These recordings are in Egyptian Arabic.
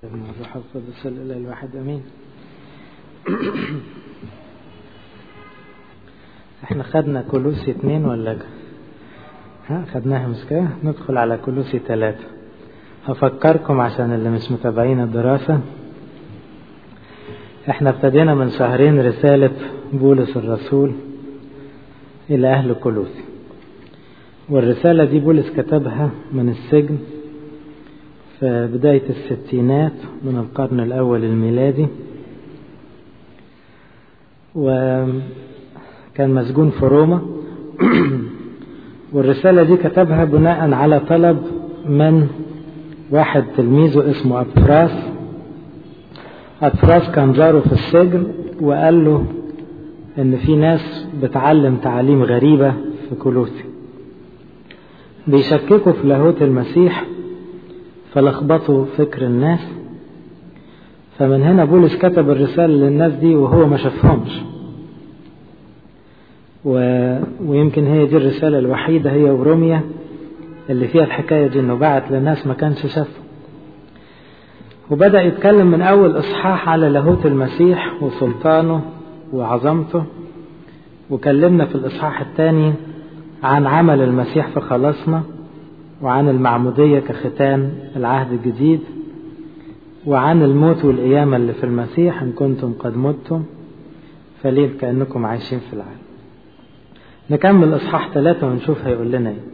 والابن والروح القدس الإله الواحد أمين احنا خدنا كلوسي اتنين ولا ها خدناها مش كده ندخل على كلوسي تلاتة هفكركم عشان اللي مش متابعين الدراسة احنا ابتدينا من شهرين رسالة بولس الرسول إلى أهل كلوسي والرسالة دي بولس كتبها من السجن في بداية الستينات من القرن الأول الميلادي وكان مسجون في روما والرسالة دي كتبها بناء على طلب من واحد تلميذه اسمه أبفراس أبفراس كان جاره في السجن وقال له إن في ناس بتعلم تعاليم غريبة في كلوسي بيشككوا في لاهوت المسيح فلخبطوا فكر الناس فمن هنا بولس كتب الرسالة للناس دي وهو ما شافهمش و... ويمكن هي دي الرسالة الوحيدة هي وروميا اللي فيها الحكاية دي انه بعت لناس ما كانش شافهم وبدأ يتكلم من أول إصحاح على لاهوت المسيح وسلطانه وعظمته وكلمنا في الإصحاح الثاني عن عمل المسيح في خلاصنا وعن المعمودية كختام العهد الجديد وعن الموت والقيامة اللي في المسيح إن كنتم قد متم فليه كأنكم عايشين في العالم نكمل إصحاح ثلاثة ونشوف هيقول لنا إيه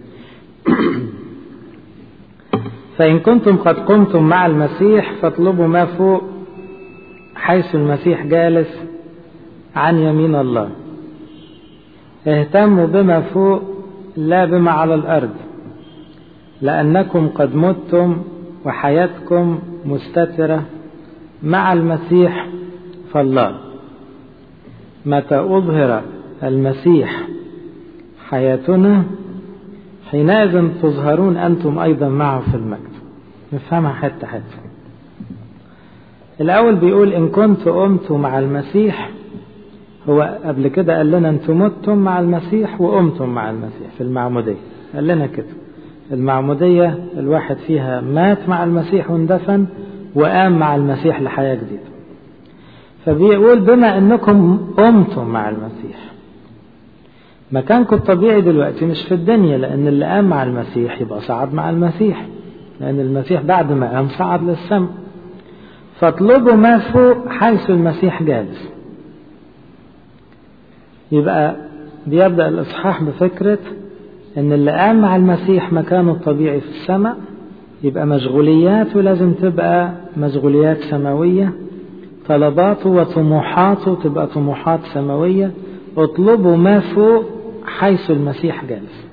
فإن كنتم قد قمتم مع المسيح فاطلبوا ما فوق حيث المسيح جالس عن يمين الله اهتموا بما فوق لا بما على الأرض لأنكم قد متم وحياتكم مستترة مع المسيح فالله متى أظهر المسيح حياتنا حينئذ تظهرون أنتم أيضا معه في المجد نفهمها حتى حتى الأول بيقول إن كنت قمت مع المسيح هو قبل كده قال لنا أنتم متم مع المسيح وقمتم مع المسيح في المعمودية قال لنا كده المعمودية الواحد فيها مات مع المسيح واندفن وقام مع المسيح لحياة جديدة فبيقول بما أنكم قمتم مع المسيح مكانكم الطبيعي دلوقتي مش في الدنيا لأن اللي قام مع المسيح يبقى صعد مع المسيح لأن المسيح بعد ما قام صعد للسماء فاطلبوا ما فوق حيث المسيح جالس يبقى بيبدأ الإصحاح بفكرة إن اللي قام مع المسيح مكانه الطبيعي في السماء يبقى مشغولياته لازم تبقى مشغوليات سماوية طلباته وطموحاته تبقى طموحات سماوية اطلبوا ما فوق حيث المسيح جالس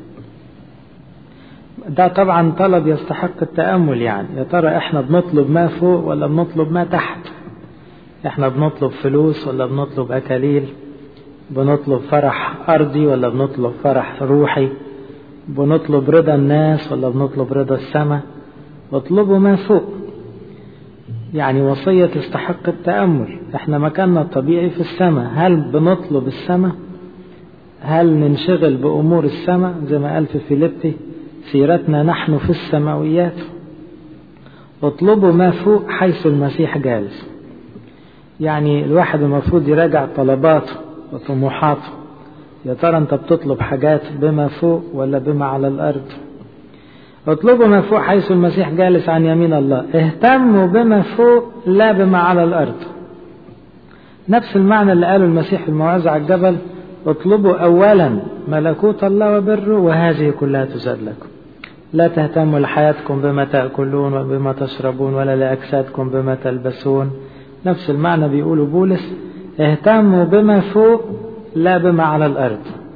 ده طبعا طلب يستحق التأمل يعني يا ترى احنا بنطلب ما فوق ولا بنطلب ما تحت احنا بنطلب فلوس ولا بنطلب أكاليل بنطلب فرح أرضي ولا بنطلب فرح روحي بنطلب رضا الناس ولا بنطلب رضا السماء اطلبوا ما فوق يعني وصية تستحق التأمل احنا مكاننا الطبيعي في السماء هل بنطلب السماء هل ننشغل بأمور السماء زي ما قال في فيليبي سيرتنا نحن في السماويات اطلبوا ما فوق حيث المسيح جالس يعني الواحد المفروض يراجع طلباته وطموحاته يا ترى انت بتطلب حاجات بما فوق ولا بما على الارض اطلبوا ما فوق حيث المسيح جالس عن يمين الله اهتموا بما فوق لا بما على الارض نفس المعنى اللي قاله المسيح في الموعظة على الجبل اطلبوا اولا ملكوت الله وبره وهذه كلها تزاد لكم لا تهتموا لحياتكم بما تأكلون وبما تشربون ولا لأجسادكم بما تلبسون نفس المعنى بيقوله بولس اهتموا بما فوق لا بما على الأرض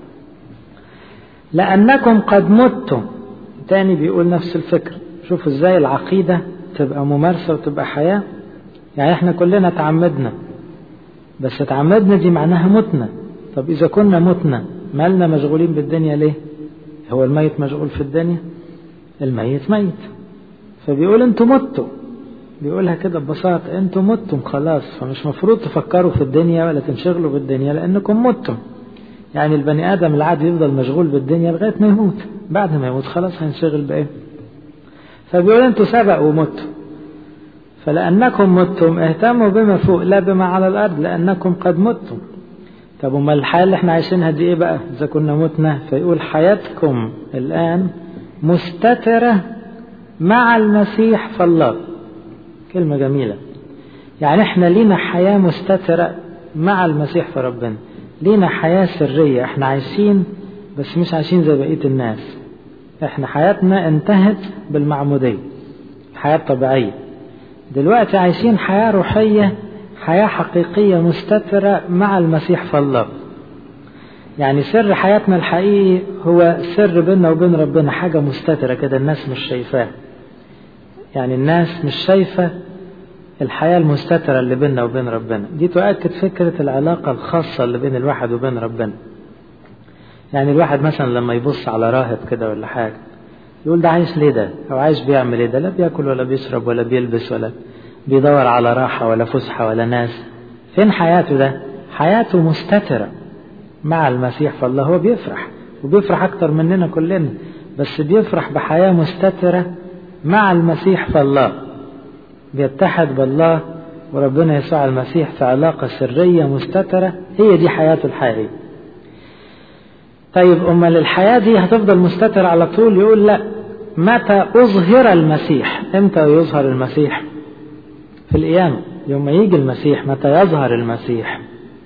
لأنكم قد متم تاني بيقول نفس الفكر شوفوا ازاي العقيدة تبقى ممارسة وتبقى حياة يعني احنا كلنا تعمدنا بس تعمدنا دي معناها متنا طب إذا كنا متنا مالنا مشغولين بالدنيا ليه هو الميت مشغول في الدنيا الميت ميت فبيقول انتوا متوا بيقولها كده ببساطة انتوا متم خلاص فمش مفروض تفكروا في الدنيا ولا تنشغلوا بالدنيا لأنكم متم يعني البني آدم العادي يفضل مشغول بالدنيا لغاية ما يموت بعد ما يموت خلاص هينشغل بإيه فبيقول انتوا سبق ومتوا فلأنكم متم اهتموا بما فوق لا بما على الأرض لأنكم قد متم طب وما الحياة اللي احنا عايشينها دي ايه بقى إذا كنا متنا فيقول حياتكم الآن مستترة مع المسيح في الله كلمة جميلة يعني احنا لينا حياة مستترة مع المسيح في ربنا لينا حياة سرية احنا عايشين بس مش عايشين زي بقية الناس احنا حياتنا انتهت بالمعمودية حياة طبيعية دلوقتي عايشين حياة روحية حياة حقيقية مستترة مع المسيح في الله يعني سر حياتنا الحقيقي هو سر بيننا وبين ربنا حاجة مستترة كده الناس مش شايفاها يعني الناس مش شايفة الحياة المستترة اللي بيننا وبين ربنا دي تؤكد فكرة العلاقة الخاصة اللي بين الواحد وبين ربنا يعني الواحد مثلا لما يبص على راهب كده ولا حاجة يقول ده عايش ليه ده أو عايش بيعمل ايه ده لا بياكل ولا بيشرب ولا بيلبس ولا بيدور على راحة ولا فسحة ولا ناس فين حياته ده حياته مستترة مع المسيح فالله هو بيفرح وبيفرح أكتر مننا كلنا بس بيفرح بحياة مستترة مع المسيح فالله بيتحد بالله وربنا يسوع المسيح في علاقة سرية مستترة هي دي حياته الحقيقية طيب أمال الحياة دي هتفضل مستترة على طول يقول لا متى أظهر المسيح امتى يظهر المسيح في القيامة يوم ما يجي المسيح متى يظهر المسيح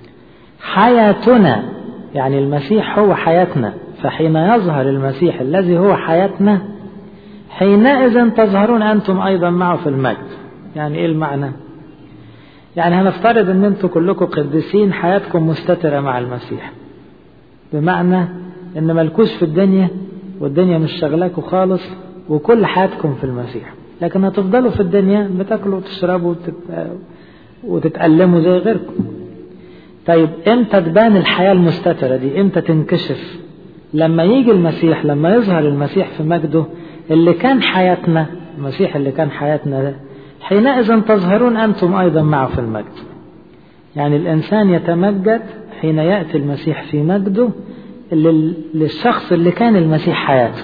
حياتنا يعني المسيح هو حياتنا فحين يظهر المسيح الذي هو حياتنا حينئذ تظهرون أنتم أيضا معه في المجد يعني إيه المعنى يعني هنفترض أن أنتم كلكم قديسين حياتكم مستترة مع المسيح بمعنى أن ملكوش في الدنيا والدنيا مش شغلاكوا خالص وكل حياتكم في المسيح لكن هتفضلوا في الدنيا بتاكلوا وتشربوا وتت... وتتألموا زي غيركم طيب امتى تبان الحياة المستترة دي امتى تنكشف لما يجي المسيح لما يظهر المسيح في مجده اللي كان حياتنا المسيح اللي كان حياتنا ده حينئذ تظهرون أنتم أيضا معه في المجد يعني الإنسان يتمجد حين يأتي المسيح في مجده للشخص اللي كان المسيح حياته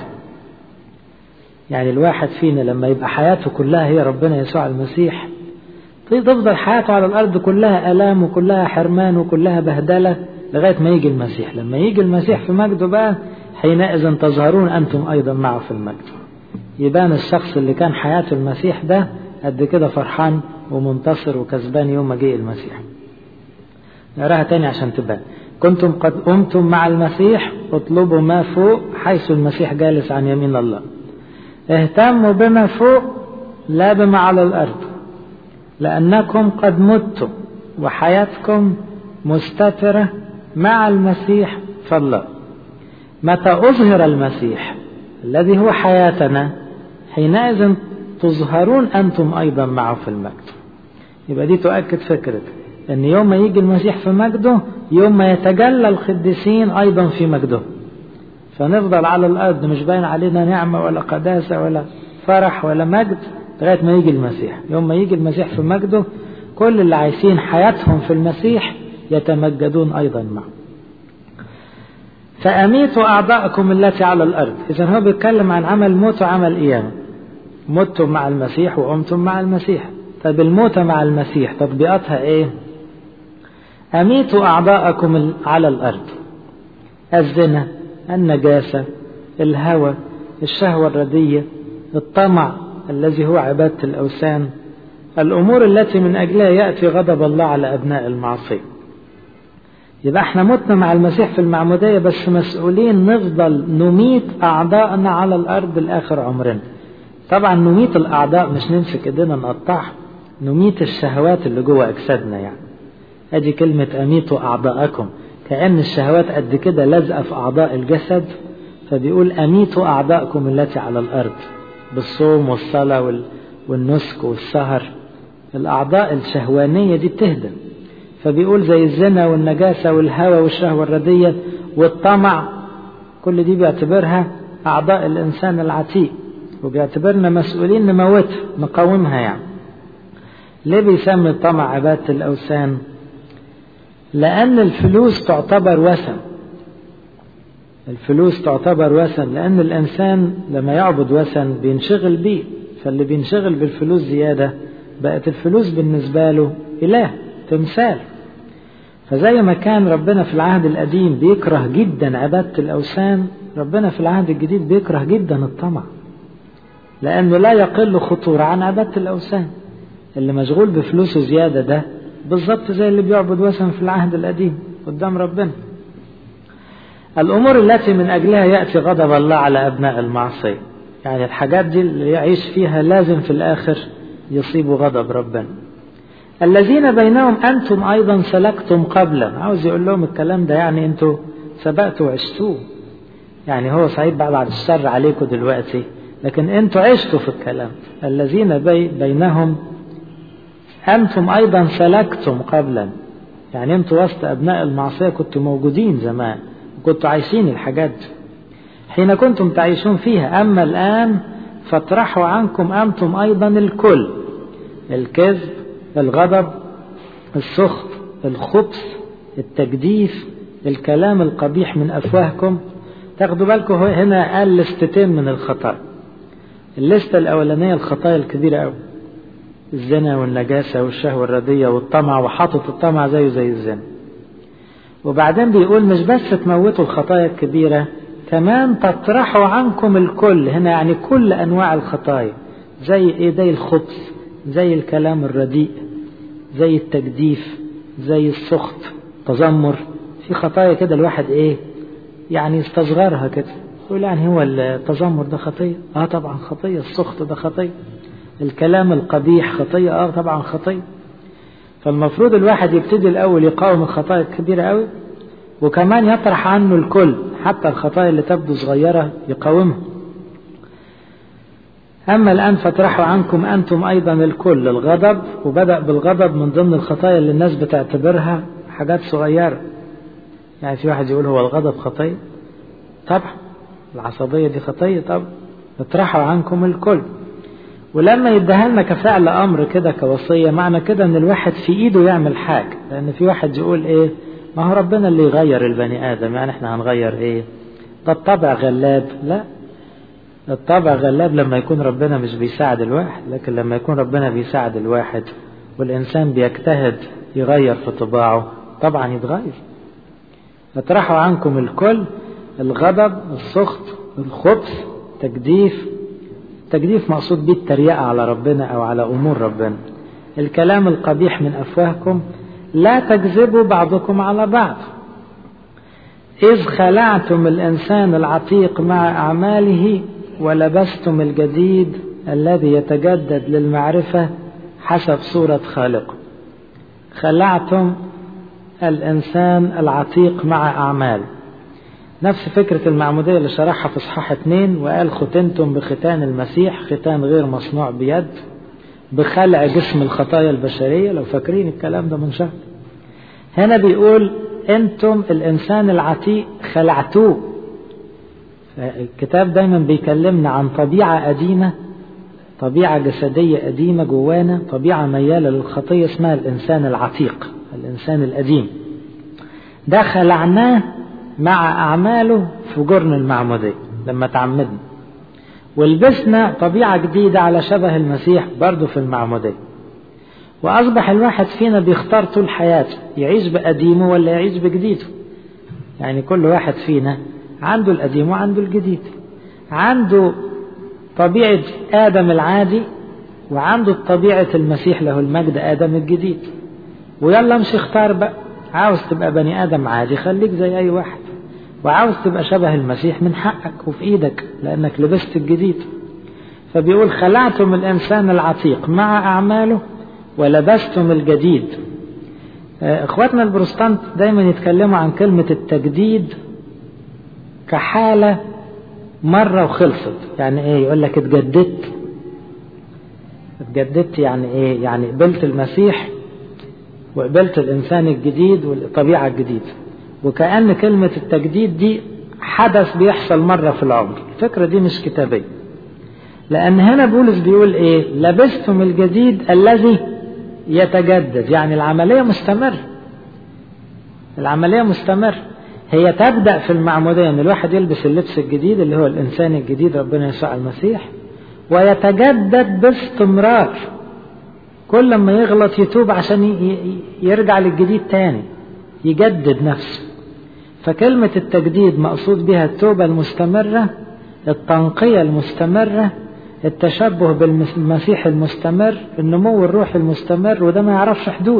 يعني الواحد فينا لما يبقى حياته كلها هي ربنا يسوع المسيح تفضل حياته على الأرض كلها ألام وكلها حرمان وكلها بهدلة لغاية ما يجي المسيح لما يجي المسيح في مجده بقى حينئذ تظهرون أنتم أيضا معه في المجد يبان الشخص اللي كان حياته المسيح ده قد كده فرحان ومنتصر وكسبان يوم ما جه المسيح نقراها تاني عشان تبان كنتم قد قمتم مع المسيح اطلبوا ما فوق حيث المسيح جالس عن يمين الله اهتموا بما فوق لا بما على الأرض لأنكم قد متم وحياتكم مستترة مع المسيح فالله متى أظهر المسيح الذي هو حياتنا حينئذ تظهرون أنتم أيضا معه في المجد يبقى دي تؤكد فكرة أن يوم ما يجي المسيح في مجده يوم ما يتجلى القديسين أيضا في مجده فنفضل على الأرض مش باين علينا نعمة ولا قداسة ولا فرح ولا مجد لغاية ما يجي المسيح يوم ما يجي المسيح في مجده كل اللي عايشين حياتهم في المسيح يتمجدون أيضا معه فأميتوا أعضاءكم التي على الأرض إذا هو بيتكلم عن عمل موت وعمل قيامة متم مع المسيح وقمتم مع المسيح طب الموت مع المسيح تطبيقاتها إيه أميتوا أعضاءكم على الأرض الزنا النجاسة الهوى الشهوة الردية الطمع الذي هو عبادة الأوثان الأمور التي من أجلها يأتي غضب الله على أبناء المعصية يبقى احنا متنا مع المسيح في المعمودية بس مسؤولين نفضل نميت أعضاءنا على الأرض لآخر عمرنا طبعا نميت الأعضاء مش نمسك إيدينا نقطعها نميت الشهوات اللي جوه أجسادنا يعني أدي كلمة أميتوا أعضاءكم كأن الشهوات قد كده لازقة في أعضاء الجسد فبيقول أميتوا أعضاءكم التي على الأرض بالصوم والصلاة والنسك والسهر الأعضاء الشهوانية دي بتهدم فبيقول زي الزنا والنجاسة والهوى والشهوة الردية والطمع كل دي بيعتبرها أعضاء الإنسان العتيق وبيعتبرنا مسؤولين نموتها نقاومها يعني ليه بيسمي الطمع عبادة الأوثان لأن الفلوس تعتبر وثن الفلوس تعتبر وثن لأن الإنسان لما يعبد وثن بينشغل بيه فاللي بينشغل بالفلوس زيادة بقت الفلوس بالنسبة له إله تمثال فزي ما كان ربنا في العهد القديم بيكره جدا عبادة الأوثان ربنا في العهد الجديد بيكره جدا الطمع لأنه لا يقل خطورة عن عبادة الأوثان اللي مشغول بفلوسه زيادة ده بالظبط زي اللي بيعبد وثن في العهد القديم قدام ربنا الأمور التي من أجلها يأتي غضب الله على أبناء المعصية يعني الحاجات دي اللي يعيش فيها لازم في الآخر يصيبوا غضب ربنا الذين بينهم أنتم أيضا سلكتم قبلا عاوز يقول لهم الكلام ده يعني أنتوا سبقتوا وعشتوه يعني هو صحيح بعد الشر عليكم دلوقتي لكن أنتوا عشتوا في الكلام الذين بي بينهم أنتم أيضا سلكتم قبلا يعني أنتوا وسط أبناء المعصية كنتوا موجودين زمان كنتوا عايشين الحاجات دي حين كنتم تعيشون فيها أما الآن فاطرحوا عنكم أنتم أيضا الكل الكذب الغضب السخط الخبث التجديف الكلام القبيح من أفواهكم تاخدوا بالكم هنا قال لستتين من الخطايا الليستة الأولانية الخطايا الكبيرة أوي الزنا والنجاسة والشهوة الردية والطمع وحاطط الطمع زيه زي الزنا وبعدين بيقول مش بس تموتوا الخطايا الكبيرة كمان تطرحوا عنكم الكل هنا يعني كل أنواع الخطايا زي إيه زي الخبث زي الكلام الرديء زي التجديف زي السخط تذمر في خطايا كده الواحد إيه يعني يستصغرها كده يقول يعني هو التذمر ده خطية اه طبعا خطية السخط ده خطية الكلام القبيح خطية اه طبعا خطية فالمفروض الواحد يبتدي الأول يقاوم الخطايا الكبيرة قوي وكمان يطرح عنه الكل حتى الخطايا اللي تبدو صغيرة يقاومها أما الآن فاطرحوا عنكم أنتم أيضا الكل الغضب وبدأ بالغضب من ضمن الخطايا اللي الناس بتعتبرها حاجات صغيرة يعني في واحد يقول هو الغضب خطية طبعا العصبية دي خطية طبعا اطرحوا عنكم الكل ولما يديها لنا كفعل امر كده كوصيه معنى كده ان الواحد في ايده يعمل حاجه لان في واحد يقول ايه ما هو ربنا اللي يغير البني ادم يعني احنا هنغير ايه ده الطبع غلاب لا الطبع غلاب لما يكون ربنا مش بيساعد الواحد لكن لما يكون ربنا بيساعد الواحد والانسان بيجتهد يغير في طباعه طبعا يتغير اطرحوا عنكم الكل الغضب السخط الخبث تجديف التجديف مقصود به التريقة على ربنا أو على أمور ربنا الكلام القبيح من أفواهكم لا تكذبوا بعضكم على بعض إذ خلعتم الإنسان العتيق مع أعماله ولبستم الجديد الذي يتجدد للمعرفة حسب صورة خالقه خلعتم الإنسان العتيق مع أعماله نفس فكرة المعمودية اللي شرحها في إصحاح اتنين وقال ختنتم بختان المسيح ختان غير مصنوع بيد بخلع جسم الخطايا البشرية لو فاكرين الكلام ده من شهر هنا بيقول انتم الانسان العتيق خلعتوه الكتاب دايما بيكلمنا عن طبيعة قديمة طبيعة جسدية قديمة جوانا طبيعة ميالة للخطية اسمها الإنسان العتيق الإنسان القديم ده خلعناه مع أعماله في جرن المعمودية لما تعمدنا ولبسنا طبيعة جديدة على شبه المسيح برضه في المعمودية وأصبح الواحد فينا بيختار طول حياته يعيش بقديمه ولا يعيش بجديده يعني كل واحد فينا عنده القديم وعنده الجديد عنده طبيعة آدم العادي وعنده طبيعة المسيح له المجد آدم الجديد ويلا امشي اختار بقى عاوز تبقى بني آدم عادي خليك زي أي واحد وعاوز تبقى شبه المسيح من حقك وفي إيدك لأنك لبست الجديد فبيقول خلعتم الإنسان العتيق مع أعماله ولبستم الجديد اخواتنا البروستانت دايما يتكلموا عن كلمة التجديد كحالة مرة وخلصت يعني ايه يقول لك اتجددت اتجددت يعني ايه يعني قبلت المسيح وقبلت الانسان الجديد والطبيعة الجديدة وكأن كلمة التجديد دي حدث بيحصل مرة في العمر الفكرة دي مش كتابية لأن هنا بولس بيقول إيه لبستم الجديد الذي يتجدد يعني العملية مستمرة العملية مستمرة هي تبدأ في المعمودية أن الواحد يلبس اللبس الجديد اللي هو الإنسان الجديد ربنا يسوع المسيح ويتجدد باستمرار كل ما يغلط يتوب عشان يرجع للجديد تاني يجدد نفسه فكلمة التجديد مقصود بها التوبة المستمرة التنقية المستمرة التشبه بالمسيح المستمر النمو الروحي المستمر وده ما يعرفش حدود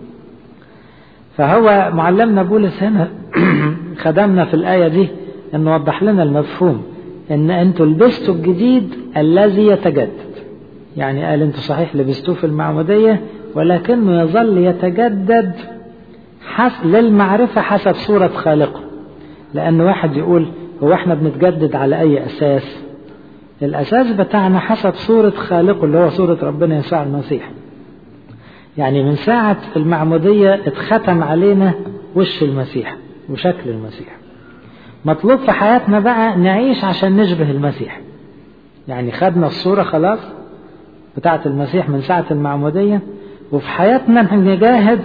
فهو معلمنا بولس هنا خدمنا في الآية دي أنه وضح لنا المفهوم أن أنتوا لبستوا الجديد الذي يتجدد يعني قال أنتوا صحيح لبستوه في المعمودية ولكنه يظل يتجدد حس للمعرفة حسب صورة خالقه لأن واحد يقول هو احنا بنتجدد على أي أساس الأساس بتاعنا حسب صورة خالقه اللي هو صورة ربنا يسوع المسيح يعني من ساعة المعمودية اتختم علينا وش المسيح وشكل المسيح مطلوب في حياتنا بقى نعيش عشان نشبه المسيح يعني خدنا الصورة خلاص بتاعة المسيح من ساعة المعمودية وفي حياتنا نجاهد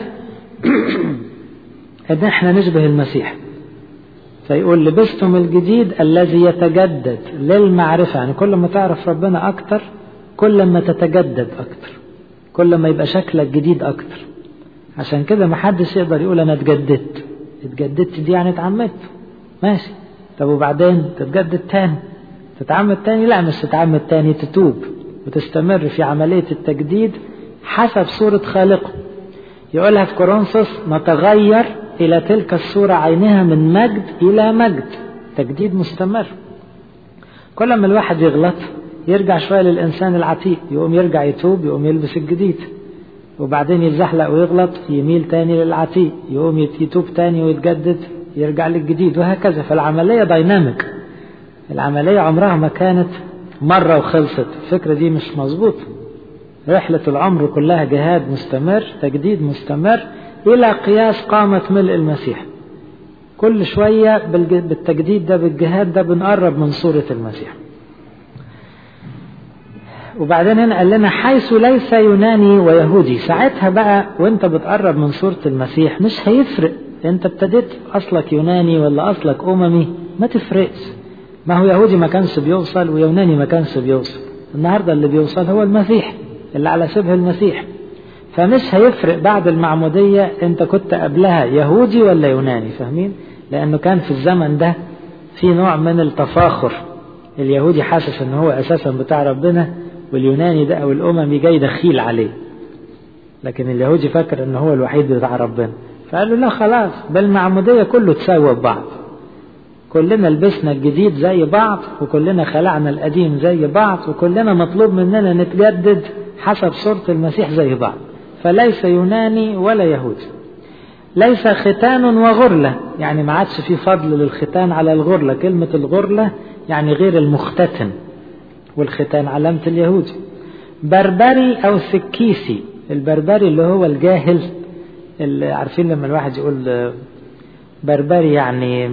ان احنا نشبه المسيح فيقول لبستم الجديد الذي يتجدد للمعرفة يعني كل ما تعرف ربنا أكتر كل ما تتجدد أكتر كل ما يبقى شكلك جديد أكتر عشان كده محدش يقدر يقول أنا اتجددت اتجددت دي يعني اتعمدت ماشي طب وبعدين تتجدد تاني تتعمد تاني لا مش تتعمد تاني تتوب وتستمر في عملية التجديد حسب صورة خالقه يقولها في كورنثوس نتغير إلى تلك الصورة عينها من مجد إلى مجد تجديد مستمر كل ما الواحد يغلط يرجع شوية للإنسان العتيق يقوم يرجع يتوب يقوم يلبس الجديد وبعدين يتزحلق ويغلط يميل تاني للعتيق يقوم يتوب تاني ويتجدد يرجع للجديد وهكذا فالعملية دايناميك العملية عمرها ما كانت مرة وخلصت الفكرة دي مش مظبوطة رحلة العمر كلها جهاد مستمر تجديد مستمر إلى قياس قامة ملء المسيح كل شوية بالتجديد ده بالجهاد ده بنقرب من صورة المسيح وبعدين هنا قال لنا حيث ليس يوناني ويهودي ساعتها بقى وانت بتقرب من صورة المسيح مش هيفرق انت ابتديت اصلك يوناني ولا اصلك اممي ما تفرقش ما هو يهودي ما كانش بيوصل ويوناني ما كانش بيوصل النهاردة اللي بيوصل هو المسيح اللي على شبه المسيح فمش هيفرق بعد المعمودية انت كنت قبلها يهودي ولا يوناني فاهمين لانه كان في الزمن ده في نوع من التفاخر اليهودي حاسس ان هو اساسا بتاع ربنا واليوناني ده او الاممي جاي دخيل عليه لكن اليهودي فاكر ان هو الوحيد بتاع ربنا فقالوا لا خلاص بالمعمودية كله تساوى ببعض كلنا لبسنا الجديد زي بعض وكلنا خلعنا القديم زي بعض وكلنا مطلوب مننا نتجدد حسب صورة المسيح زي بعض فليس يوناني ولا يهودي ليس ختان وغرلة يعني ما عادش في فضل للختان على الغرلة كلمة الغرلة يعني غير المختتن والختان علامة اليهودي بربري أو سكيسي البربري اللي هو الجاهل اللي عارفين لما الواحد يقول بربري يعني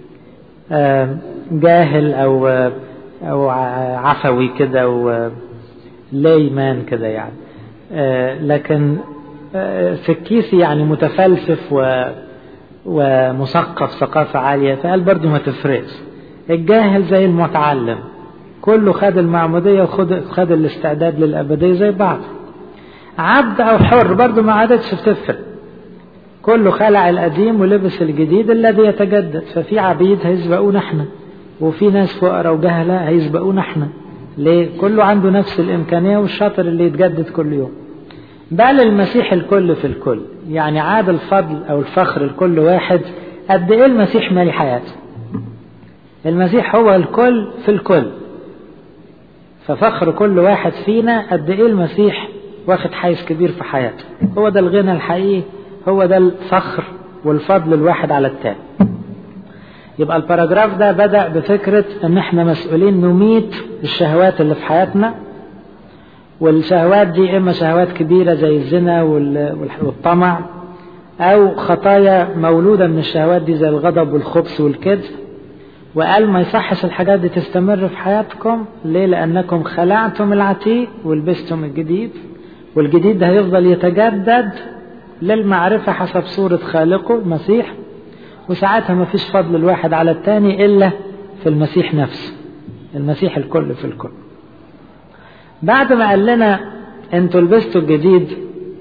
جاهل أو أو عفوي كده أو ليمان كده يعني لكن سكيسي يعني متفلسف و ومثقف ثقافة عالية فقال برضو ما تفرقش الجاهل زي المتعلم كله خد المعمودية وخد خد الاستعداد للأبدية زي بعض عبد أو حر برضو ما عادتش بتفرق كله خلع القديم ولبس الجديد الذي يتجدد ففي عبيد هيسبقونا احنا وفي ناس فقراء وجهلة هيسبقونا احنا ليه؟ كله عنده نفس الإمكانية والشاطر اللي يتجدد كل يوم بل المسيح الكل في الكل يعني عاد الفضل أو الفخر لكل واحد قد إيه المسيح مالي حياته المسيح هو الكل في الكل ففخر كل واحد فينا قد إيه المسيح واخد حيز كبير في حياته هو ده الغنى الحقيقي هو ده الفخر والفضل الواحد على التاني يبقى الباراجراف ده بدأ بفكرة ان احنا مسؤولين نميت الشهوات اللي في حياتنا والشهوات دي اما شهوات كبيرة زي الزنا والطمع او خطايا مولودة من الشهوات دي زي الغضب والخبث والكذب وقال ما يصحش الحاجات دي تستمر في حياتكم ليه لانكم خلعتم العتيق ولبستم الجديد والجديد ده هيفضل يتجدد للمعرفة حسب صورة خالقه المسيح وساعتها ما فيش فضل الواحد على التاني إلا في المسيح نفسه المسيح الكل في الكل بعد ما قال لنا انتوا لبستوا الجديد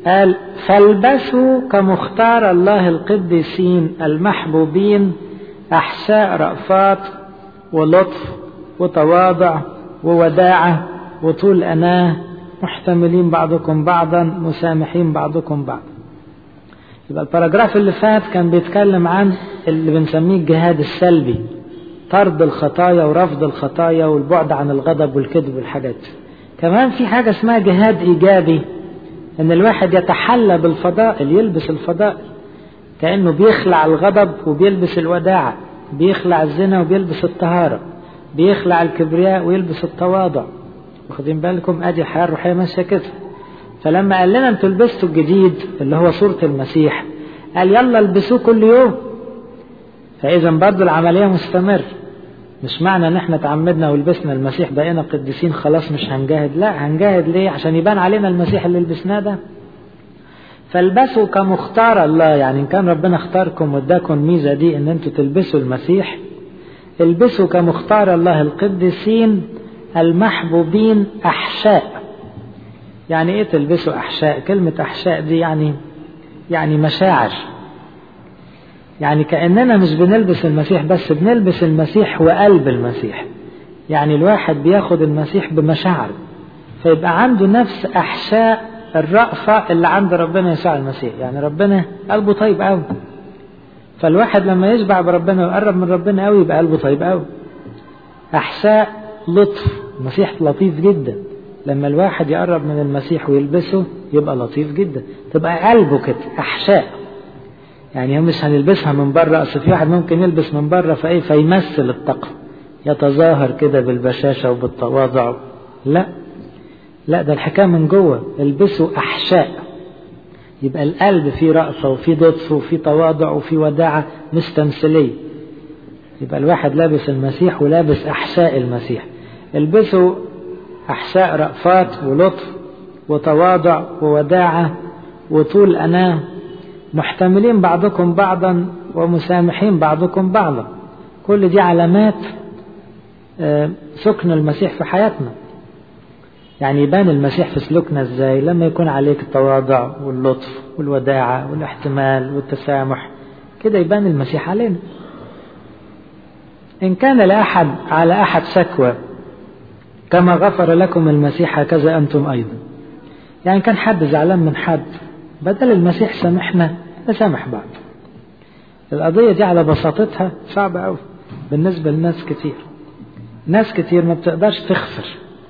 قال فالبسوا كمختار الله القديسين المحبوبين أحساء رأفات ولطف وتواضع ووداعة وطول أناه محتملين بعضكم بعضا مسامحين بعضكم بعضا يبقى الباراجراف اللي فات كان بيتكلم عن اللي بنسميه الجهاد السلبي طرد الخطايا ورفض الخطايا والبعد عن الغضب والكذب والحاجات كمان في حاجة اسمها جهاد إيجابي إن الواحد يتحلى بالفضائل يلبس الفضائل كأنه بيخلع الغضب وبيلبس الوداعة بيخلع الزنا وبيلبس الطهارة بيخلع الكبرياء ويلبس التواضع واخدين بالكم ادي الحياة الروحية ماشية كده فلما قال لنا انتوا لبستوا الجديد اللي هو صورة المسيح قال يلا البسوه كل يوم فإذا برضه العملية مستمر مش معنى ان احنا تعمدنا ولبسنا المسيح بقينا قديسين خلاص مش هنجاهد لا هنجاهد ليه عشان يبان علينا المسيح اللي لبسناه ده فالبسوا كمختار الله يعني ان كان ربنا اختاركم واداكم الميزه دي ان انتوا تلبسوا المسيح البسوا كمختار الله القديسين المحبوبين احشاء يعني ايه تلبسوا احشاء كلمه احشاء دي يعني يعني مشاعر يعني كاننا مش بنلبس المسيح بس بنلبس المسيح وقلب المسيح يعني الواحد بياخد المسيح بمشاعر فيبقى عنده نفس احشاء الرأفة اللي عند ربنا يسوع المسيح يعني ربنا قلبه طيب قوي فالواحد لما يشبع بربنا ويقرب من ربنا قوي يبقى قلبه طيب قوي أحساء لطف المسيح لطيف جدا لما الواحد يقرب من المسيح ويلبسه يبقى لطيف جدا تبقى قلبه كده أحشاء يعني هم مش هنلبسها من بره أصل في واحد ممكن يلبس من بره فإيه فيمثل التقوى يتظاهر كده بالبشاشة وبالتواضع لا لا ده الحكاية من جوه البسوا أحشاء يبقى القلب فيه رأفة وفيه لطف وفيه تواضع وفيه وداعة مش تمثيلية يبقى الواحد لابس المسيح ولابس أحشاء المسيح البسوا أحشاء رأفات ولطف وتواضع ووداعة وطول أناه محتملين بعضكم بعضا ومسامحين بعضكم بعضا كل دي علامات سكن المسيح في حياتنا يعني يبان المسيح في سلوكنا ازاي لما يكون عليك التواضع واللطف والوداعة والاحتمال والتسامح كده يبان المسيح علينا إن كان لأحد على أحد شكوى كما غفر لكم المسيح هكذا أنتم أيضا يعني كان حد زعلان من حد بدل المسيح سامحنا نسامح بعض القضية دي على بساطتها صعبة أوي بالنسبة لناس كتير ناس كتير ما بتقدرش تغفر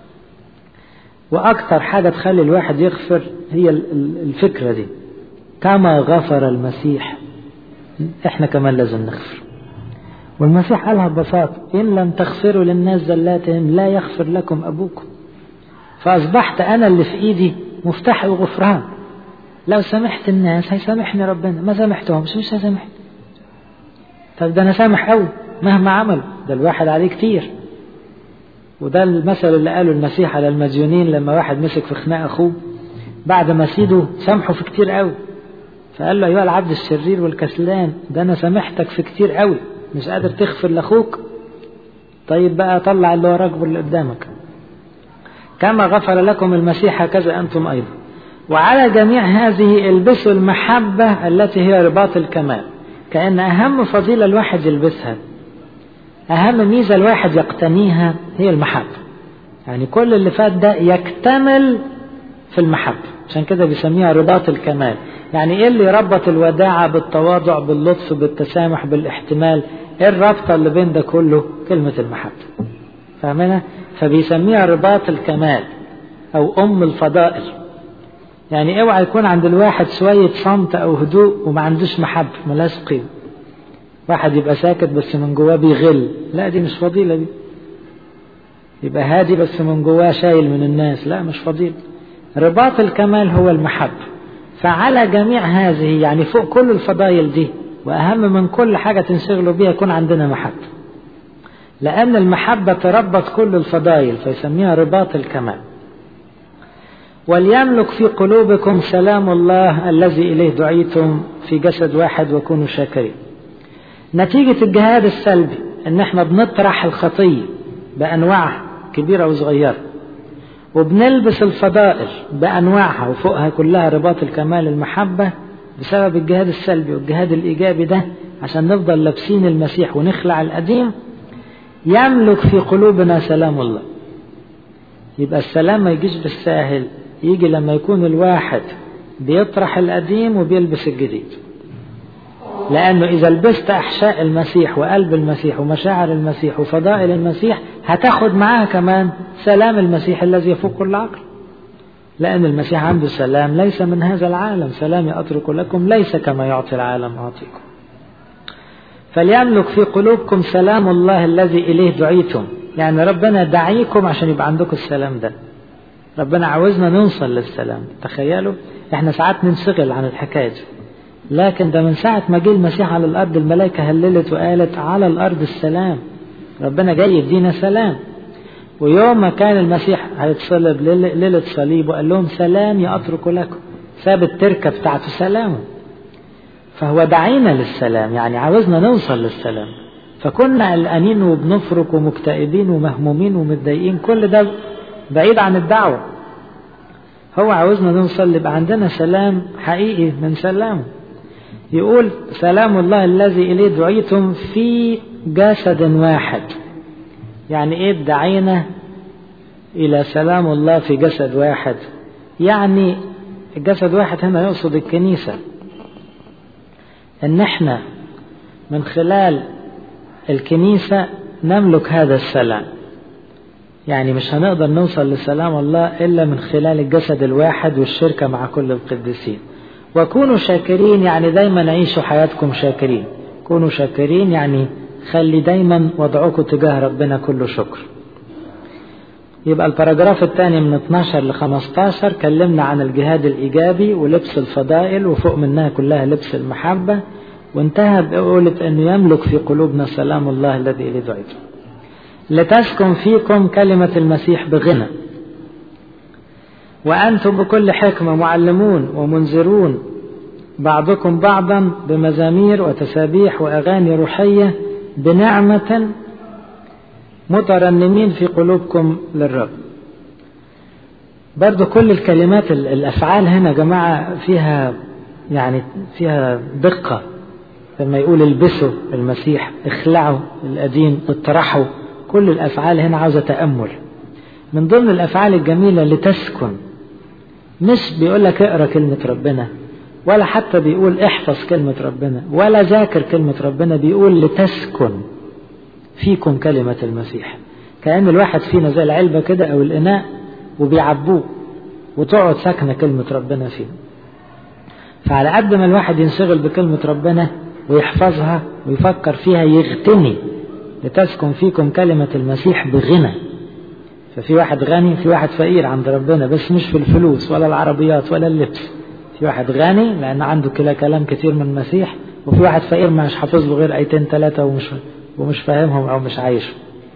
وأكتر حاجة تخلي الواحد يغفر هي الفكرة دي كما غفر المسيح احنا كمان لازم نغفر والمسيح قالها ببساطة إن لم تغفروا للناس زلاتهم لا يغفر لكم أبوكم فأصبحت أنا اللي في إيدي مفتاح الغفران لو سامحت الناس هيسامحني ربنا ما سامحتهمش مش هيسامحني طب ده أنا سامح أوي مهما عملوا ده الواحد عليه كتير وده المثل اللي قاله المسيح على المديونين لما واحد مسك في خناق أخوه بعد ما سيده سامحه في كتير قوي فقال له أيها العبد الشرير والكسلان ده أنا سامحتك في كتير قوي مش قادر تغفر لأخوك طيب بقى طلع اللي وراك واللي قدامك كما غفر لكم المسيح هكذا أنتم أيضا وعلى جميع هذه البسوا المحبة التي هي رباط الكمال كأن أهم فضيلة الواحد يلبسها أهم ميزة الواحد يقتنيها هي المحبة يعني كل اللي فات ده يكتمل في المحبة عشان كده بيسميها رباط الكمال يعني ايه اللي يربط الوداعة بالتواضع باللطف بالتسامح بالاحتمال ايه الرابطة اللي بين ده كله كلمة المحبة فاهمنا فبيسميها رباط الكمال او ام الفضائل يعني اوعى يكون عند الواحد شوية صمت او هدوء وما عندوش محبة ملاش قيمة واحد يبقى ساكت بس من جواه بيغل لا دي مش فضيلة دي يبقى هادي بس من جواه شايل من الناس لا مش فضيلة رباط الكمال هو المحبة فعلى جميع هذه يعني فوق كل الفضائل دي وأهم من كل حاجة تنشغلوا بيها يكون عندنا محبة لأن المحبة تربط كل الفضائل فيسميها رباط الكمال وليملك في قلوبكم سلام الله الذي إليه دعيتم في جسد واحد وكونوا شاكرين نتيجة الجهاد السلبي ان احنا بنطرح الخطية بأنواعها كبيرة وصغيرة وبنلبس الفضائل بأنواعها وفوقها كلها رباط الكمال المحبة بسبب الجهاد السلبي والجهاد الإيجابي ده عشان نفضل لابسين المسيح ونخلع القديم يملك في قلوبنا سلام الله يبقى السلام ما يجيش بالساهل يجي لما يكون الواحد بيطرح القديم وبيلبس الجديد لأنه إذا لبست أحشاء المسيح وقلب المسيح ومشاعر المسيح وفضائل المسيح هتاخد معاها كمان سلام المسيح الذي يفوق كل عقل لأن المسيح عنده سلام ليس من هذا العالم سلامي أترك لكم ليس كما يعطي العالم أعطيكم فليملك في قلوبكم سلام الله الذي إليه دعيتم يعني ربنا دعيكم عشان يبقى عندكم السلام ده ربنا عاوزنا نوصل للسلام تخيلوا احنا ساعات ننشغل عن الحكاية دي لكن ده من ساعة ما جه المسيح على الأرض الملائكة هللت وقالت على الأرض السلام ربنا جاي يدينا سلام ويوم ما كان المسيح هيتصلب ليلة صليب وقال لهم سلامي أترك لكم ساب التركة بتاعته سلامه فهو دعينا للسلام يعني عاوزنا نوصل للسلام فكنا قلقانين وبنفرك ومكتئبين ومهمومين ومتضايقين كل ده بعيد عن الدعوة هو عاوزنا نوصل يبقى عندنا سلام حقيقي من سلامه يقول سلام الله الذي إليه دعيتم في جسد واحد يعني إيه دعينا إلى سلام الله في جسد واحد يعني الجسد واحد هنا يقصد الكنيسة ان احنا من خلال الكنيسة نملك هذا السلام يعني مش هنقدر نوصل لسلام الله إلا من خلال الجسد الواحد والشركة مع كل القديسين وكونوا شاكرين يعني دايما عيشوا حياتكم شاكرين كونوا شاكرين يعني خلي دايما وضعكم تجاه ربنا كله شكر يبقى الباراجراف الثاني من 12 ل 15 كلمنا عن الجهاد الإيجابي ولبس الفضائل وفوق منها كلها لبس المحبة وانتهى بقولة أنه يملك في قلوبنا سلام الله الذي إليه دعيته لتسكن فيكم كلمة المسيح بغنى وأنتم بكل حكمة معلمون ومنذرون بعضكم بعضا بمزامير وتسابيح وأغاني روحية بنعمة مترنمين في قلوبكم للرب برضو كل الكلمات الأفعال هنا يا جماعة فيها يعني فيها دقة لما يقول البسوا المسيح اخلعوا القديم اطرحوا كل الأفعال هنا عاوزة تأمل من ضمن الأفعال الجميلة لتسكن مش بيقول لك اقرا كلمة ربنا ولا حتى بيقول احفظ كلمة ربنا ولا ذاكر كلمة ربنا بيقول لتسكن فيكم كلمة المسيح كأن الواحد فينا زي العلبة كده أو الإناء وبيعبوه وتقعد ساكنة كلمة ربنا فيه فعلى قد ما الواحد ينشغل بكلمة ربنا ويحفظها ويفكر فيها يغتني لتسكن فيكم كلمة المسيح بغنى ففي واحد غني في واحد فقير عند ربنا بس مش في الفلوس ولا العربيات ولا اللبس في واحد غني لأن عنده كلا كلام كتير من المسيح وفي واحد فقير مش حافظ له غير آيتين ثلاثة ومش ومش فاهمهم أو مش عايشهم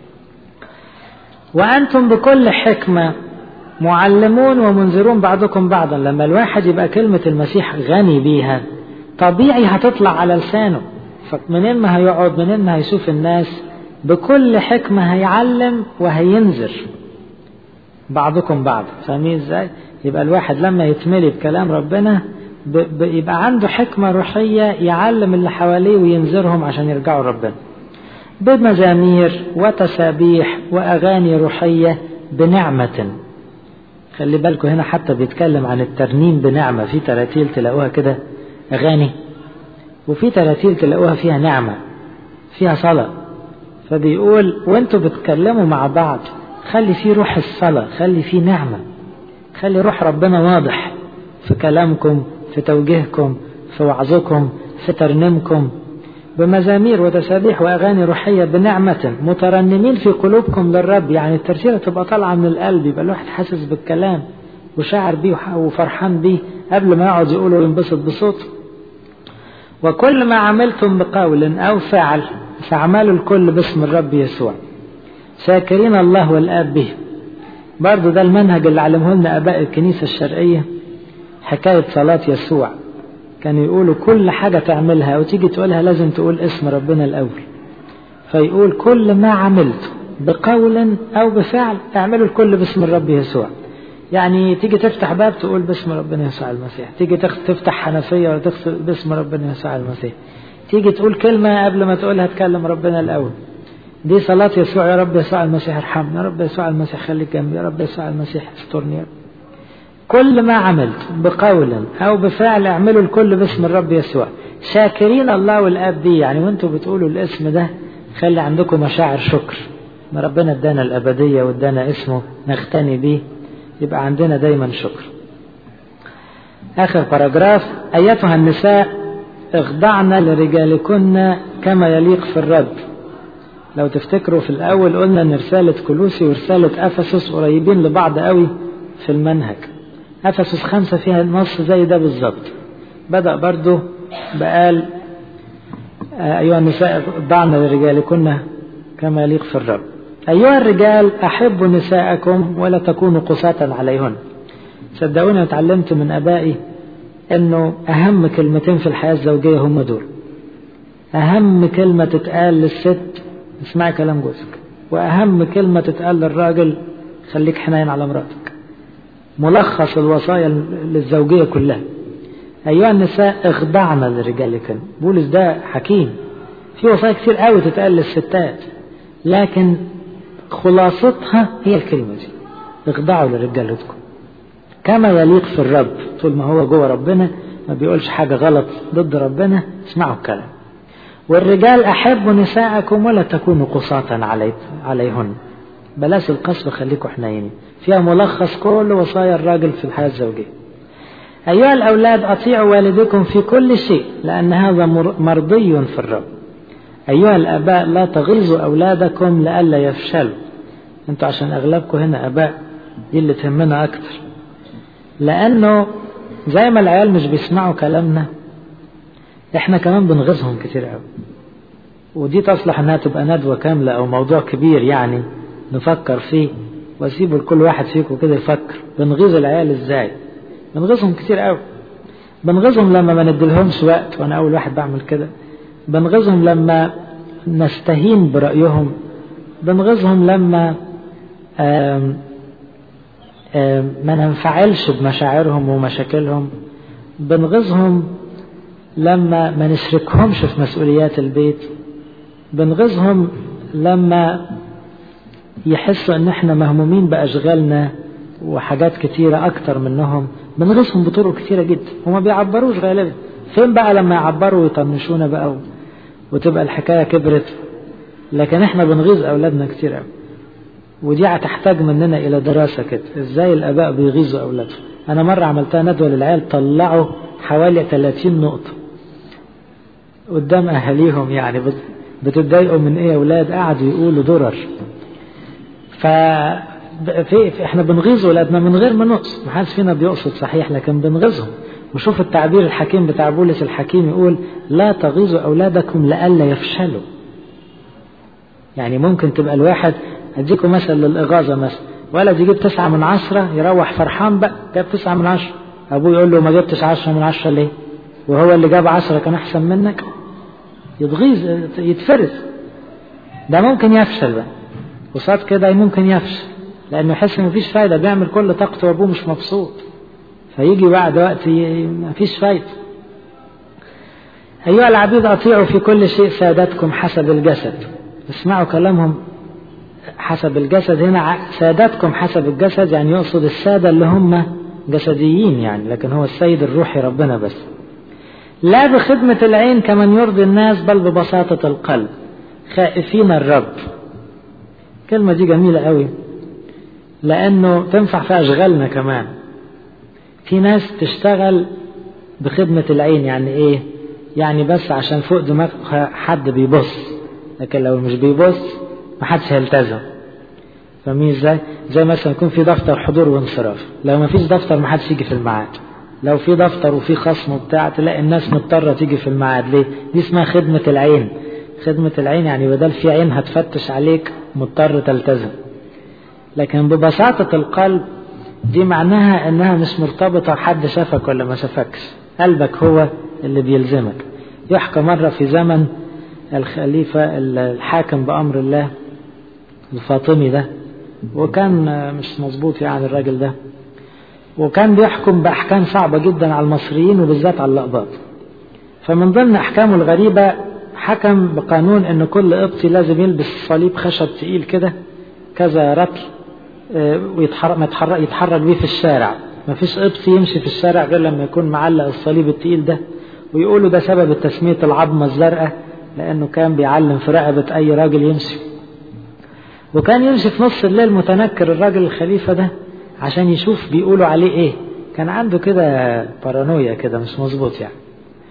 وأنتم بكل حكمة معلمون ومنذرون بعضكم بعضا لما الواحد يبقى كلمة المسيح غني بيها طبيعي هتطلع على لسانه فمنين ما هيقعد منين ما هيشوف الناس بكل حكمة هيعلم وهينذر بعضكم بعض فاهمين ازاي يبقى الواحد لما يتملي بكلام ربنا بيبقى عنده حكمة روحية يعلم اللي حواليه وينذرهم عشان يرجعوا ربنا بمزامير وتسابيح وأغاني روحية بنعمة خلي بالكم هنا حتى بيتكلم عن الترنيم بنعمة في تراتيل تلاقوها كده أغاني وفي تراتيل تلاقوها فيها نعمة فيها صلاة فبيقول وانتوا بتتكلموا مع بعض خلي في روح الصلاة خلي في نعمة خلي روح ربنا واضح في كلامكم في توجيهكم في وعظكم في ترنيمكم بمزامير وتسابيح وأغاني روحية بنعمة مترنمين في قلوبكم للرب يعني الترتيلة تبقى طالعة من القلب يبقى الواحد حاسس بالكلام وشاعر بيه وفرحان بيه قبل ما يقعد يقول وينبسط بصوته وكل ما عملتم بقول أو فعل فاعملوا الكل باسم الرب يسوع شاكرين الله والآب به برضو ده المنهج اللي علمه لنا آباء الكنيسة الشرقية حكاية صلاة يسوع كانوا يقولوا كل حاجة تعملها وتيجي تقولها لازم تقول اسم ربنا الأول فيقول كل ما عملت بقول أو بفعل اعملوا الكل باسم الرب يسوع يعني تيجي تفتح باب تقول باسم ربنا يسوع المسيح تيجي تفتح حنفية ولا تغسل باسم ربنا يسوع المسيح تيجي تقول كلمة قبل ما تقولها تكلم ربنا الأول دي صلاة يسوع يا رب يسوع المسيح ارحمني يا رب يسوع المسيح خليك جنبي يا رب يسوع المسيح استرني يا رب. كل ما عملت بقول أو بفعل اعملوا الكل باسم الرب يسوع شاكرين الله والآب دي يعني وانتوا بتقولوا الاسم ده خلي عندكم مشاعر شكر ما ربنا ادانا الأبدية وادانا اسمه نغتني بيه يبقى عندنا دايما شكر آخر باراجراف أيتها النساء اخضعن لرجالكن كما يليق في الرب لو تفتكروا في الأول قلنا أن رسالة كلوسي ورسالة أفسس قريبين لبعض قوي في المنهج أفسس خمسة فيها نص زي ده بالظبط بدأ برضه بقال أيها النساء اخضعن لرجالكن كما يليق في الرب أيها الرجال أحبوا نساءكم ولا تكونوا قساة عليهن صدقوني اتعلمت من أبائي أنه أهم كلمتين في الحياة الزوجية هم دول أهم كلمة تتقال للست اسمعي كلام جوزك وأهم كلمة تتقال للراجل خليك حنين على مراتك ملخص الوصايا للزوجية كلها أيها النساء اخضعن لرجالكن بولس ده حكيم في وصايا كتير قوي تتقال للستات لكن خلاصتها هي الكلمة دي اخضعوا لرجالتكم كما يليق في الرب طول ما هو جوه ربنا ما بيقولش حاجة غلط ضد ربنا اسمعوا الكلام والرجال أحبوا نساءكم ولا تكونوا قساة علي عليهن بلاش القسوة خليكم حنينين فيها ملخص كل وصايا الراجل في الحياة الزوجية أيها الأولاد أطيعوا والديكم في كل شيء لأن هذا مرضي في الرب أيها الآباء لا تغيظوا أولادكم لئلا يفشلوا أنتوا عشان أغلبكم هنا آباء دي اللي تهمنا أكتر لأنه زي ما العيال مش بيسمعوا كلامنا احنا كمان بنغيظهم كتير قوي ودي تصلح انها تبقى ندوة كاملة او موضوع كبير يعني نفكر فيه واسيبه لكل واحد فيكم كده يفكر بنغيظ العيال ازاي بنغيظهم كتير قوي بنغيظهم لما ما نديلهمش وقت وانا اول واحد بعمل كده بنغيظهم لما نستهين برأيهم بنغيظهم لما آم آم ما ننفعلش بمشاعرهم ومشاكلهم بنغيظهم لما ما نشركهمش في مسؤوليات البيت بنغيظهم لما يحسوا ان احنا مهمومين باشغالنا وحاجات كتيرة اكتر منهم بنغيظهم بطرق كتيرة جدا وما بيعبروش غالبا فين بقى لما يعبروا ويطنشونا بقى وتبقى الحكاية كبرت لكن احنا بنغيظ اولادنا كتير قوي ودي هتحتاج مننا الى دراسة كده ازاي الاباء بيغيظوا اولادهم انا مرة عملتها ندوة للعيال طلعوا حوالي 30 نقطة قدام اهاليهم يعني بتتضايقوا من ايه يا اولاد قعدوا يقولوا درر ف في احنا بنغيظ اولادنا من غير ما نقصد ما حدش فينا بيقصد صحيح لكن بنغيظهم وشوف التعبير الحكيم بتاع بولس الحكيم يقول لا تغيظوا اولادكم لئلا يفشلوا يعني ممكن تبقى الواحد اديكم مثل للاغاظه مثلا ولد يجيب تسعة من عشرة يروح فرحان بقى جاب تسعة من عشرة ابوه يقول له ما جبتش عشرة من عشرة ليه وهو اللي جاب عشرة كان احسن منك يتغيظ يتفرز ده ممكن يفشل بقى قصاد كده ممكن يفشل لانه يحس ان مفيش فايده بيعمل كل طاقته وابوه مش مبسوط فيجي بعد وقت مفيش فايده ايها العبيد اطيعوا في كل شيء سادتكم حسب الجسد اسمعوا كلامهم حسب الجسد هنا سادتكم حسب الجسد يعني يقصد الساده اللي هم جسديين يعني لكن هو السيد الروحي ربنا بس لا بخدمة العين كمن يرضي الناس بل ببساطة القلب خائفين الرب الكلمة دي جميلة قوي لأنه تنفع في أشغالنا كمان في ناس تشتغل بخدمة العين يعني إيه يعني بس عشان فوق دماغها حد بيبص لكن لو مش بيبص محدش هيلتزم فاهمين ازاي؟ زي مثلا يكون في دفتر حضور وانصراف لو ما فيش دفتر محدش يجي في الميعاد لو في دفتر وفي خصم وبتاع تلاقي الناس مضطرة تيجي في الميعاد ليه؟ دي اسمها خدمة العين خدمة العين يعني بدل في عين هتفتش عليك مضطر تلتزم لكن ببساطة القلب دي معناها انها مش مرتبطة حد شافك ولا ما شافكش قلبك هو اللي بيلزمك يحكى مرة في زمن الخليفة الحاكم بأمر الله الفاطمي ده وكان مش مظبوط يعني الراجل ده وكان بيحكم بأحكام صعبة جدا على المصريين وبالذات على الأقباط فمن ضمن أحكامه الغريبة حكم بقانون أن كل قبطي لازم يلبس صليب خشب تقيل كده كذا رتل ويتحرك يتحرك بيه في الشارع ما فيش قبطي يمشي في الشارع غير لما يكون معلق الصليب التقيل ده ويقولوا ده سبب تسمية العظمة الزرقاء لأنه كان بيعلم في رقبة أي راجل يمشي وكان يمشي في نص الليل متنكر الراجل الخليفة ده عشان يشوف بيقولوا عليه ايه كان عنده كده بارانويا كده مش مظبوط يعني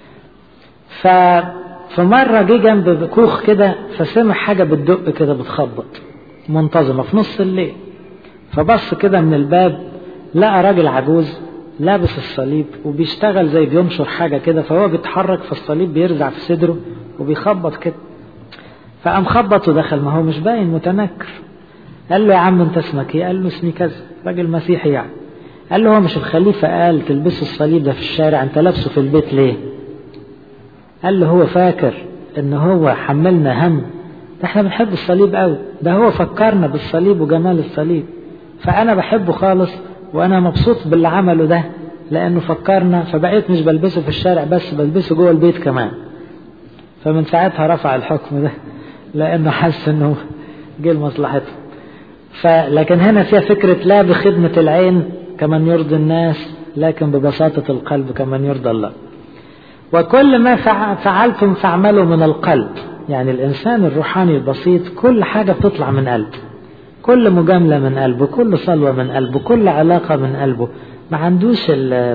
ف فمرة جه جنب كوخ كده فسمع حاجة بتدق كده بتخبط منتظمة في نص الليل فبص كده من الباب لقى راجل عجوز لابس الصليب وبيشتغل زي بينشر حاجة كده فهو بيتحرك فالصليب بيرزع في صدره وبيخبط كده فقام خبط ودخل ما هو مش باين متنكر قال له يا عم انت اسمك ايه قال له اسمي كذا راجل مسيحي يعني قال له هو مش الخليفة قال تلبسوا الصليب ده في الشارع انت لابسه في البيت ليه قال له هو فاكر ان هو حملنا هم ده احنا بنحب الصليب قوي ده هو فكرنا بالصليب وجمال الصليب فانا بحبه خالص وانا مبسوط باللي عمله ده لانه فكرنا فبقيت مش بلبسه في الشارع بس بلبسه جوه البيت كمان فمن ساعتها رفع الحكم ده لانه حس انه جه لمصلحته فلكن هنا فيها فكرة لا بخدمة العين كمن يرضي الناس لكن ببساطة القلب كمن يرضى الله وكل ما فعلتم فاعملوا من القلب يعني الإنسان الروحاني البسيط كل حاجة بتطلع من قلبه كل مجاملة من قلبه كل صلوة من قلبه كل علاقة من قلبه ما عندوش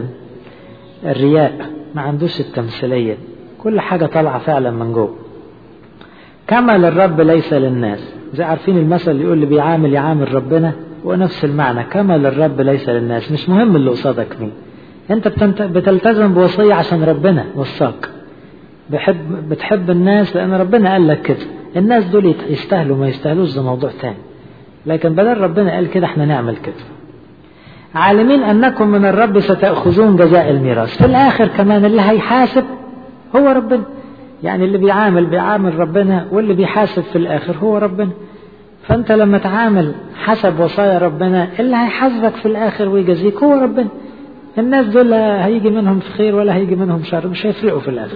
الرياء ما عندوش التمثيلية كل حاجة طالعة فعلا من جوه كما للرب ليس للناس زي عارفين المثل اللي يقول اللي بيعامل يعامل ربنا ونفس المعنى كما للرب ليس للناس مش مهم اللي قصادك مين انت بتلتزم بوصية عشان ربنا وصاك بحب بتحب الناس لان ربنا قال لك كده الناس دول يستاهلوا ما يستاهلوش ده موضوع تاني لكن بدل ربنا قال كده احنا نعمل كده عالمين انكم من الرب ستأخذون جزاء الميراث في الاخر كمان اللي هيحاسب هو ربنا يعني اللي بيعامل بيعامل ربنا واللي بيحاسب في الآخر هو ربنا فأنت لما تعامل حسب وصايا ربنا اللي هيحاسبك في الآخر ويجازيك هو ربنا الناس دول هيجي منهم في خير ولا هيجي منهم شر مش هيفرقوا في الآخر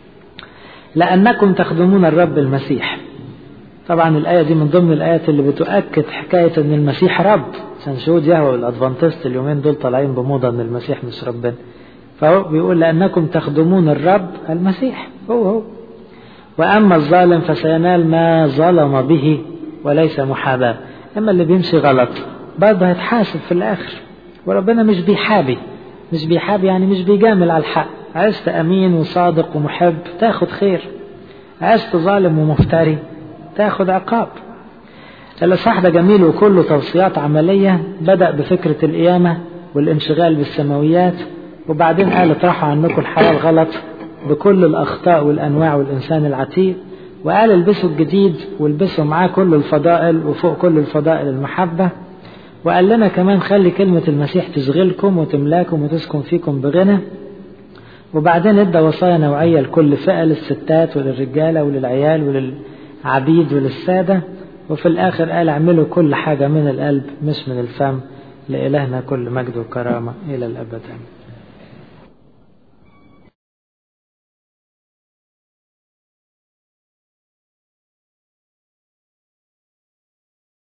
لأنكم تخدمون الرب المسيح طبعا الآية دي من ضمن الآيات اللي بتؤكد حكاية أن المسيح رب سنشود يهوى والأدفانتست اليومين دول طالعين بموضة أن المسيح مش ربنا فهو بيقول لأنكم تخدمون الرب المسيح هو هو وأما الظالم فسينال ما ظلم به وليس محاباة أما اللي بيمشي غلط برضه هيتحاسب في الآخر وربنا مش بيحابي مش بيحابي يعني مش بيجامل على الحق عشت أمين وصادق ومحب تاخد خير عشت ظالم ومفتري تاخد عقاب الإصحاح ده جميل وكله توصيات عملية بدأ بفكرة القيامة والانشغال بالسماويات وبعدين قال اطرحوا عنكم الحياة الغلط بكل الأخطاء والأنواع والإنسان العتيق وقال البسوا الجديد والبسوا معاه كل الفضائل وفوق كل الفضائل المحبة وقال لنا كمان خلي كلمة المسيح تشغلكم وتملاكم وتسكن فيكم بغنى وبعدين ادى وصايا نوعية لكل فئة للستات وللرجالة وللعيال وللعبيد وللسادة وفي الآخر قال اعملوا كل حاجة من القلب مش من الفم لإلهنا كل مجد وكرامة إلى الأبد آمين